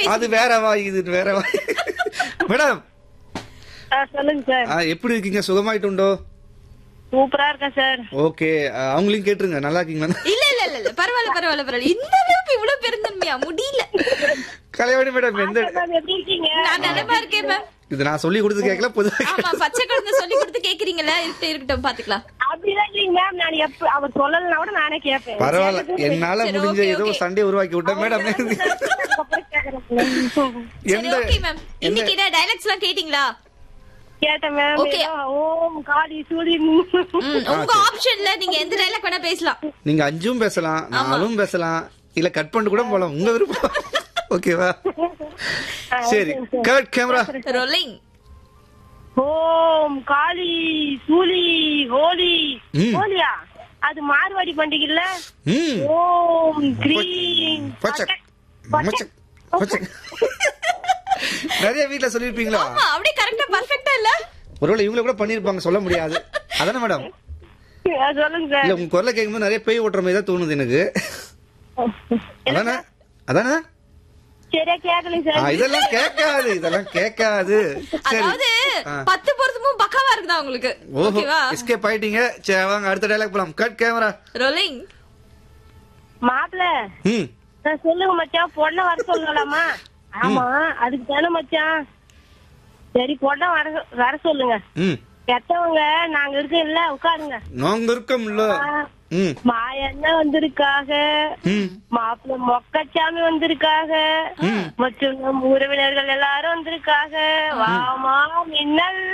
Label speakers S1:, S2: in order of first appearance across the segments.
S1: அது வேற வாய் இது வேற வாய் மேடம்
S2: ஆ, சொல்லுங்க சார்
S1: ஆ, எப்படி இருக்கீங்க சுகமாயிட்டுண்டோ
S2: சூப்பரா இருக்கேன் சார்
S1: ஓகே அவங்களையும் கேட்டுருங்க நல்லா இருக்கீங்களா
S3: இல்ல இல்ல இல்ல இல்ல பரவாயில்ல பரவாயில்ல பரவாயில்ல இந்த அளவுக்கு இவ்வளவு பெருந்தன்மையா முடியல
S1: கலைவாணி மேடம் எந்த
S2: மேம் எப்படி இருக்கீங்க
S3: நான் நலமா இருக்கேன் மேம்
S1: இது நான் சொல்லி கொடுத்து கேட்கல பொதுவா
S3: ஆமா பச்சை குழந்தை சொல்லி கொடுத்து கேக்குறீங்களா இருக்கட்டும் இருக்கட்டும் பாத்துக்கலாம்
S2: அப்படிலாம் இல்லைங்க மேம் நான் எப்ப அவர் சொல்லலன்னா கூட நானே கேட்பேன்
S1: பரவாயில்ல என்னால
S3: சரி,
S1: முடிஞ்ச
S3: okay,
S1: ஏதோ
S3: okay.
S1: சண்டே உருவாக்கி விட்டேன் மேடம்
S2: அதுக்கப்புறம் கேக்குறேன்.
S3: சரி
S1: எந்த
S3: ஓகே மேம் இன்னைக்கு என்ன டைலாக்ஸ் எல்லாம் கேட்டீங்களா
S2: கேட்டேன் மேம்
S3: Okay.
S2: ஏதோ ஓம் காளி சூரி
S3: ம், உங்க ஆப்ஷன்ல நீங்க எந்த டைலாக் வேணா பேசலாம்
S1: நீங்க அஞ்சும் பேசலாம் நாலும் பேசலாம் இல்ல கட் பண்ணிட்டு கூட போலாம் உங்க விருப்பம் ஓகேவா சரி cut camera
S3: rolling
S2: Om Kali சூலி ஹோலி
S1: ம்.
S2: ஹோலியா அது மார்வாடி பண்டிகை இல்ல
S1: ம்
S2: ஓம் கிரீம்
S1: பச்சக் மச்சக் பச்சக் நிறைய வீட்ல சொல்லிருப்பீங்களா
S3: ஆமா அப்படியே கரெக்டா பர்ஃபெக்ட்டா இல்ல
S1: ஒருவேளை இவங்கள கூட பண்ணிருப்பாங்க சொல்ல முடியாது அதானே மேடம்
S2: சொல்லுங்க
S1: இல்ல
S2: சார்
S1: உங்க குரலை கேட்கும்போது நிறைய பேய் ஓட்டுற மாதிரி தான் தோணுது எனக்கு அதானே அதானே
S2: சரியா கேட்கலைங்க
S1: ஆ,
S2: சார்
S1: இதெல்லாம் கேட்காது இதெல்லாம் கேட்காது சரி
S3: அதாவது
S1: ஆ.
S3: பத்து பொருத்தமும் பக்காவா இருக்குதா உங்களுக்கு
S1: ஓஹோ
S3: ஓகேவா
S1: எஸ்கேப் ஆயிட்டீங்க சரி வாங்க அடுத்த டைலாக் போலாம் கட் கேமரா
S3: ரோலிங்
S2: மாப்பிள்ள
S1: ம்
S2: நான் சொல்லுங்க மச்சான் பொண்ணை வர சொல்லலாமா ஆமா அதுக்கு தானே மச்சான் சரி பொண்ணை வர வர சொல்லுங்க
S1: ம்
S2: பெத்தவங்க நாங்க இருக்கோம்ல உட்காருங்க
S1: நாங்க இருக்கோம்ல ம்
S2: மாயண்ணா வந்திருக்காக
S1: ம்
S2: மாப்பிள்ள மொக்கச்சாமி வந்திருக்காக மற்றும் நம் உறவினர்கள் எல்லாரும் வந்திருக்காக வாமா மின்னல்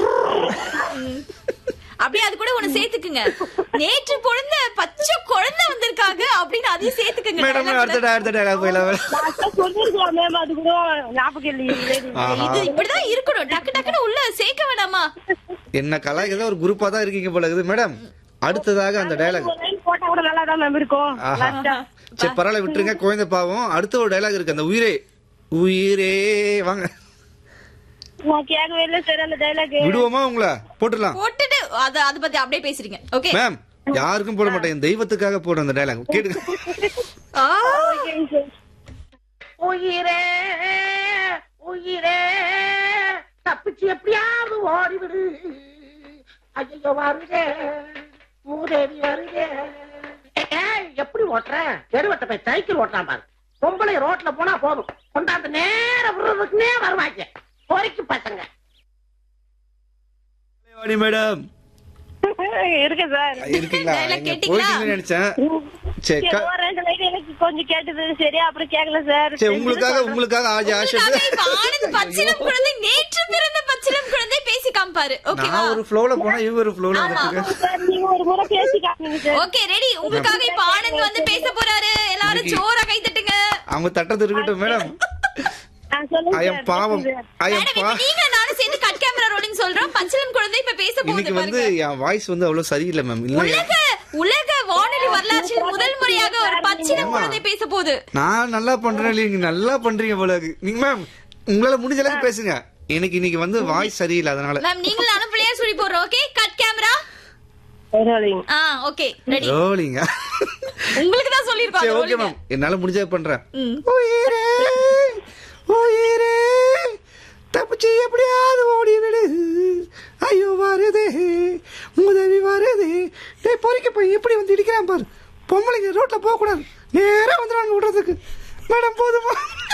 S3: அப்படியே அது கூட ஒண்ணு சேர்த்துக்குங்க நேற்று பொழுந்த பச்சை குழந்தை வந்திருக்காங்க அப்படின்னு அதையும் சேர்த்துக்குங்க
S1: மேடம்
S3: dialogue
S1: அடுத்த
S3: ல.
S1: அடுத்த டைலாக் போயிடலாம்
S2: லாஸ்டா சொல்லிருக்கலாம் மேம் அது கூட ஞாபகம் இல்லையே
S1: ஆஹா.
S3: இது இப்படிதான் இருக்கணும் டக்கு டக்குன்னு உள்ள சேர்க்க வேணாமா
S1: என்ன கலாய்க்க ஒரு குரூப்பா தான் இருக்கீங்க போல இருக்குது மேடம் அடுத்ததாக அந்த டைலாக்
S2: ஒரு line போட்டா கூட நல்லா தான் மேம் இருக்கும்
S1: ஆஹா சரி பரவாயில்ல விட்டுருங்க குழந்தை பாவம் அடுத்த ஒரு டைலாக் இருக்கு அந்த உயிரே உயிரே வாங்க
S2: நான் கேட்கவே இல்லை சார் அந்த டைலாக்
S1: விடுவோமா உங்களை போட்டுடலாம்
S3: போட்டுட்டு அத அத பத்தி அப்படியே பேசுறீங்க ஓகே
S1: மேம் யாருக்கும் போட மாட்டேன் என் தெய்வத்துக்காக போடுற அந்த டைலாக் கேட்டுங்க
S4: உயிரே உயிரே தப்பிச்சு எப்படியாவது ஓடிவிடு ஐயோ வருதே மூதேவி வருதே ஏய், எப்படி ஓட்டுற தெருவட்ட போய் சைக்கிள் ஓட்டுறான் பாரு பொம்பளை ரோட்ல போனா போதும் கொண்டாந்து நேர விடுறதுக்குனே வருவாங்க பொறிக்கு பசங்க
S1: மேடம்
S2: இருக்கு சார்
S1: இருக்கீங்களா
S3: Dialogue
S1: எங்க
S3: கேட்டீங்களா?
S1: போயிட்டீங்கன்னு நினைச்சேன் சரி
S2: சரி,
S1: க-
S2: ஒரு ரெண்டு லைன் எனக்கு கொஞ்சம் கேட்டது சரியா அப்புறம் கேட்கல சார்
S1: சரி உங்களுக்காக உங்களுக்காக ஆஜி ஆஷா
S3: உங்களுக்காக இப்ப ஆனந்த் பச்சிலம் குழந்தை நேற்று பிறந்த பச்சிலம் குழந்தை பேசி காமிப்பாரு ஓகேவா
S1: நான் ஒரு ஃப்ளோல போனா இவங்க ஒரு ஃப்ளோல
S3: ஆமா.
S1: வந்துட்டு
S2: சார் நீங்க ஒரு முறை பேசி காட்டுங்க சார்
S3: ஓகே ரெடி உங்களுக்காக இப்ப ஆனந்த் வந்து பேச போறாரு எல்லாரும் ஜோரா கை தட்டுங்க
S1: அவங்க தட்டது இருக்கட்டும் மேடம்
S2: ஆ, சொல்லுங்க
S1: ஐயம்
S2: சார்,
S1: பாவம்
S2: பேசுங்க சார்.
S1: ஐயம்
S3: மேடம்
S1: பா
S3: இப்ப நீங்க நானும் சேர்ந்து கட் கேமரா ரோலிங் சொல்றோம் பச்சிலம் குழந்தை இப்ப பேச
S1: இன்னைக்கு
S3: போகுது
S1: வந்து
S3: பாருங்க
S1: என் வாய்ஸ் வந்து அவ்வளவு சரியில்லை மேம் இல்ல
S3: உலக உலக வானொலி வரலாற்றில் முதல் முறையாக ஒரு பச்சிலம் குழந்தை பேச போகுது
S1: நான் நல்லா பண்றேன் நீங்க நல்லா பண்றீங்க போல இருக்கு நீங்க மேம் உங்களால முடிஞ்ச அளவுக்கு பேசுங்க எனக்கு இன்னைக்கு வந்து வாய்ஸ் சரியில்லை அதனால
S3: மேம் நீங்களும் நானும் பிள்ளையார் சொல்லி போடுறோம் ஓகே கட் கேமரா
S2: பரவாயில்லைங்க.
S3: ஆ ஓகே ரெடி
S1: ரோலிங்க
S3: உங்களுக்கு தான்
S1: சரி
S3: சொல்லிருப்பாங்க
S1: ஓகே
S3: rolling.
S1: மேம் என்னால முடிஞ்சதை பண்றேன்
S3: ம்.
S1: உயிரே உயிரே தப்பிச்சு எப்படியாவது ஓடி விடு ஐயோ வருதே உதவி வருதே டேய் பொறிக்க போய் எப்படி வந்து இடிக்கிறான் பாரு பொம்பளைங்க ரோட்ல போக கூடாது நேரா வந்துடுவாங்க விடுறதுக்கு மேடம் போதுமா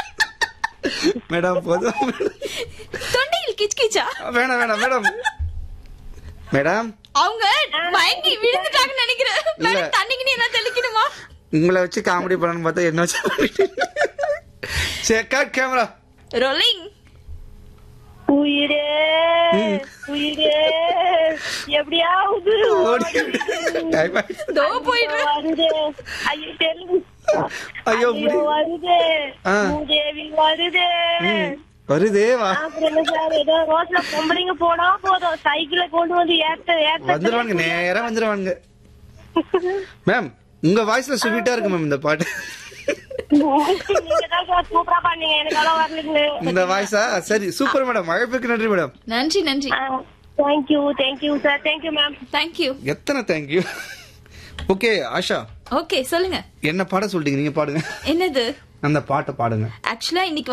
S1: மேடம் போதும்
S3: தொண்டையில் கிச் கிச்சா
S1: வேணாம் வேணாம் மேடம் மேடம்
S3: அவங்க மயங்கி விழுந்துட்டாங்கன்னு நினைக்கிறேன்
S1: இல்ல.
S3: மேடம் தண்ணிக்கு நீ என்ன தெளிக்கணுமா
S1: உங்களை வச்சு காமெடி பண்ணணும்னு பார்த்தா என்ன வச்சு சரி கட் கேமரா
S3: ரோலிங்
S2: உயிரே உயிரே எப்படியாவது
S1: ஓடி டைம் ஆயிடுச்சு.
S3: தோ போயிட்டு
S2: வருதே ஐயோ தெலுங்கு
S1: ஐயோ, முடி-
S2: வருதே
S1: ஆ.
S2: மூதேவி வருதே
S1: ம், வருதே வா
S2: அப்புறம் என்ன சார் ஏதோ ரோட்ல பொம்பளைங்க போனா போதும் சைக்கிளை கொண்டு வந்து ஏத்த ஏத்த
S1: வந்துருவானுங்க நேரா வந்துருவானுங்க மேம் உங்க வாய்ஸ்ல ஸ்வீட்டா இருக்கு மேம் இந்த பாட்டு
S2: நீங்க தான் சார் சூப்பரா பண்ணீங்க எனக்கெல்லாம் வரலைங்க
S1: இந்த வாய்ஸா சரி சூப்பர் மேடம் அழைப்புக்கு நன்றி மேடம்
S3: நன்றி நன்றி
S2: thank you thank you sir thank you ma'am
S3: thank you
S1: எத்தனை தேங்க்யூ ஓகே ஆஷா
S3: ஓகே சொல்லுங்க
S1: என்ன பாட சொல்லிட்டீங்க நீங்க பாடுங்க
S3: என்னது
S1: அந்த பாட்டை பாடுங்க
S3: ஆக்சுவலா இன்னைக்கு